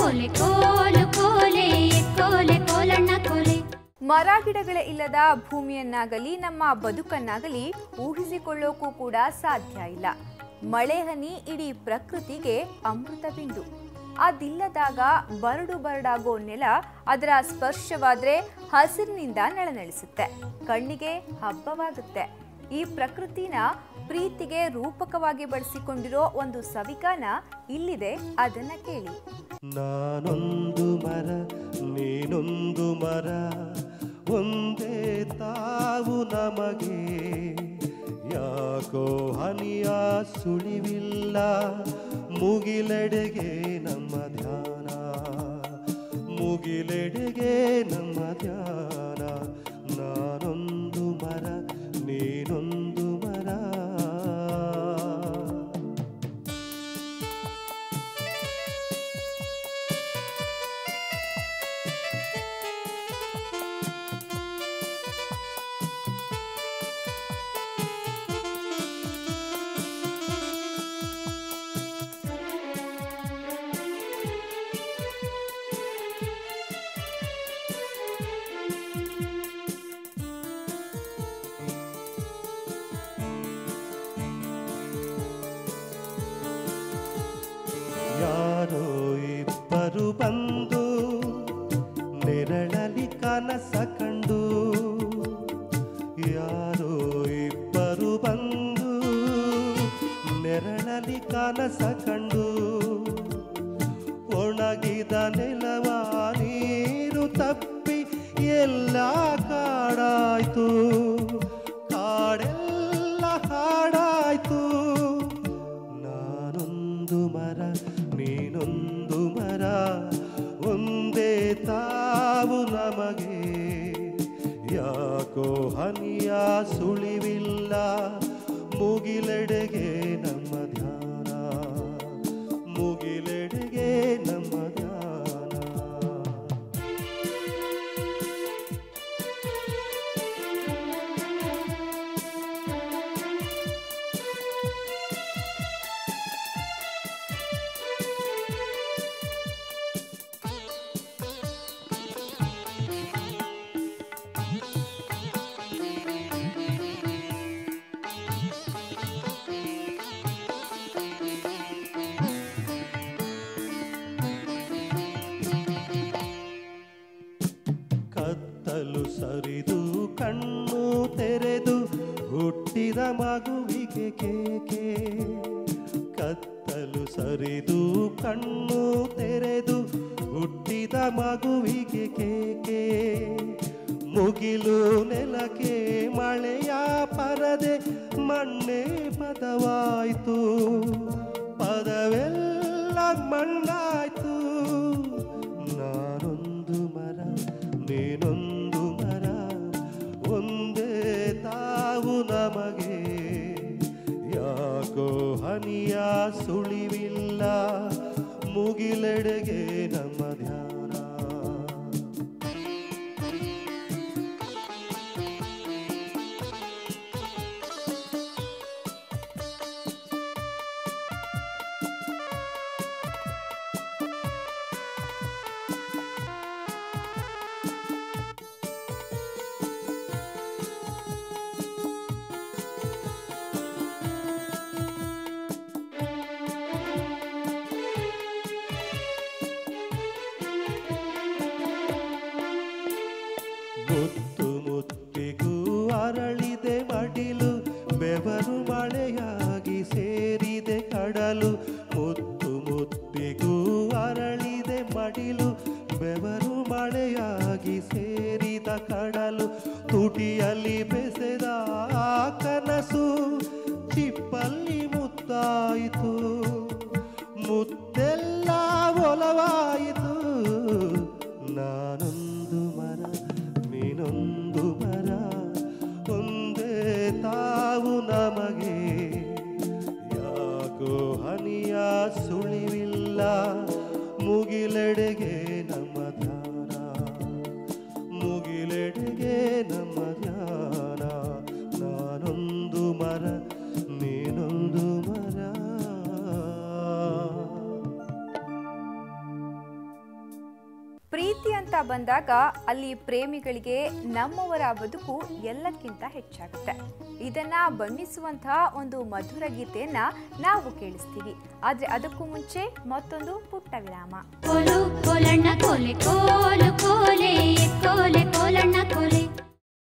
ಕೋಲೆ ಕೋಲು ಕೋಲೆ ಕೋಲೆ ಕೋಲಣ್ಣ ಕೋಲೆ ಮರ ಗಿಡಗಳೇ ಇಲ್ಲದ ಭೂಮಿಯನ್ನಾಗಲಿ ನಮ್ಮ ಬದುಕನ್ನಾಗಲಿ ಊಹಿಸಿಕೊಳ್ಳೋಕ್ಕೂ ಕೂಡ ಸಾಧ್ಯ ಇಲ್ಲ ಮಳೆ ಹನಿ ಇಡೀ ಪ್ರಕೃತಿಗೆ ಅಮೃತ ಬಿಂದು ಅದಿಲ್ಲದಾಗ ಬರಡು ಬರಡಾಗೋ ನೆಲ ಅದರ ಸ್ಪರ್ಶವಾದ್ರೆ ಹಸಿರಿನಿಂದ ನೆಳನೆಳಿಸುತ್ತೆ ಕಣ್ಣಿಗೆ ಹಬ್ಬವಾಗುತ್ತೆ ಈ ಪ್ರಕೃತಿನ ಪ್ರೀತಿಗೆ ರೂಪಕವಾಗಿ ಬಳಸಿಕೊಂಡಿರೋ ಒಂದು ಸವಿಗಾನ ಇಲ್ಲಿದೆ ಅದನ್ನ ಕೇಳಿ ನಾನೊಂದು ಮರ ನೀನೊಂದು ಮರ ಒಂದೇ ತಾವು ನಮಗೆ ಯಾಕೋ ಹನಿಯ ಸುಳಿವಿಲ್ಲ ಮುಗಿಲೆಡೆಗೆ ನಮ್ಮ ಧ್ಯಾನ ಮುಗಿಲೆಡೆಗೆ ನಮ್ಮ ಧ್ಯಾನ ನಾನೊಂದು ಮರ ನೀನೊಂದು ಮರ ಯಾರೋ ಇಬ್ಬರು ಬಂದು ನೆರಳಲಿ ಕನಸ ಕಂಡು ಯಾರೋ ಇಬ್ಬರು ಬಂದು ನೆರಳಲಿ ಕನಸ ಕಂಡು ಒಣಗಿದ ನೆಲವ ನೀರು ತಪ್ಪಿ ಎಲ್ಲ ಕಾಡಾಯ್ತು ಕಾಡೆಲ್ಲ ಹಾಡಾಯ್ತು ನಾನೊಂದು ಮರ ನೀನೊಂದು ಮರ ಒಂದೇ ತಾವು ನಮಗೆ ಯಾಕೋ ಹನಿಯ ಸುಳಿವಿಲ್ಲ ಮುಗಿಲೆಡೆಗೆ ನಮ್ಮ ಧ್ಯಾನ ಮುಗಿಲೆಡೆಗೆ ನಮ್ಮ ಧ್ಯಾನ ಕತ್ತಲು ಸರಿದು ಕಣ್ಣು ತೆರೆದು ಹುಟ್ಟಿದ ಮಗುವಿಗೆ ಕೇಕೆ ಕತ್ತಲು ಸರಿದು ಕಣ್ಣು ತೆರೆದು ಹುಟ್ಟಿದ ಮಗುವಿಗೆ ಕೇಕೆ ಮುಗಿಲು ನೆಲಕ್ಕೆ ಮಳೆಯ ಪರದೆ ಮಣ್ಣೆ ಪದವಾಯ್ತು ಪದವೆಲ್ಲ ಮಣ್ಣಾಯ್ತು ನಾನೊಂದು ಮರ ನೀನೊಂದು ಮರ ಒಂದೇ ತಾವು ನಮಗೆ ಯಾಕೋ ಹನಿಯ ಸುಳಿವಿಲ್ಲ ಮುಗಿಲೆಡೆಗೆ ನಮ್ಮ ಧ್ಯಾನ ಮುತ್ತು ಮುತ್ತಿಗೂ ಅರಳಿದೆ ಮಡಿಲು ಬೆವರು ಮಳೆಯಾಗಿ ಸೇರಿದೆ ಕಡಲು ಮುತ್ತು ಮುತ್ತಿಗೂ ಅರಳಿದೆ ಮಡಿಲು ಬೆವರು ಮಳೆಯಾಗಿ ಸೇರಿದ ಕಡಲು ತುಟಿಯಲ್ಲಿ ಬೆಸೆದ ಆ ಕನಸು ಚಿಪ್ಪಲ್ಲಿ ಮುತ್ತಾಯಿತು ಮುತ್ತೆಲ್ಲ ಒಲವಾಯಿತು ನಾನೊಂದು ಮರ ನೀನೊಂದು ಮರ ಒಂದೇ ತಾವು ನಮಗೆ ಯಾಕೋ ಹನಿಯ ಸುಳಿವಿಲ್ಲ ಮುಗಿಲೆಡೆಗೆ ನಮ್ಮ ಧ್ಯಾನ ಮುಗಿಲೆಡೆಗೆ ನಮ್ಮ ಧ್ಯಾನ ನಾನೊಂದು ಮರ ನೀನೊಂದು ಮರ ಪ್ರೀತಿ ಅಂತ ಬಂದಾಗ ಅಲ್ಲಿ ಪ್ರೇಮಿಗಳಿಗೆ ನಮ್ಮವರ ಬದುಕು ಎಲ್ಲಕ್ಕಿಂತ ಹೆಚ್ಚಾಗುತ್ತೆ ಇದನ್ನ ಬಣ್ಣಿಸುವಂತಹ ಒಂದು ಮಧುರ ಗೀತೆಯನ್ನ ನಾವು ಕೇಳಿಸ್ತೀವಿ ಆದ್ರೆ ಅದಕ್ಕೂ ಮುಂಚೆ ಮತ್ತೊಂದು ಪುಟ್ಟ ವಿರಾಮ ಕೋಲು ಕೋಲಣ್ಣ ಕೋಲೆ ಕೋಲು ಕೋಲೆ ಕೋಲೆ ಕೋಲಣ್ಣ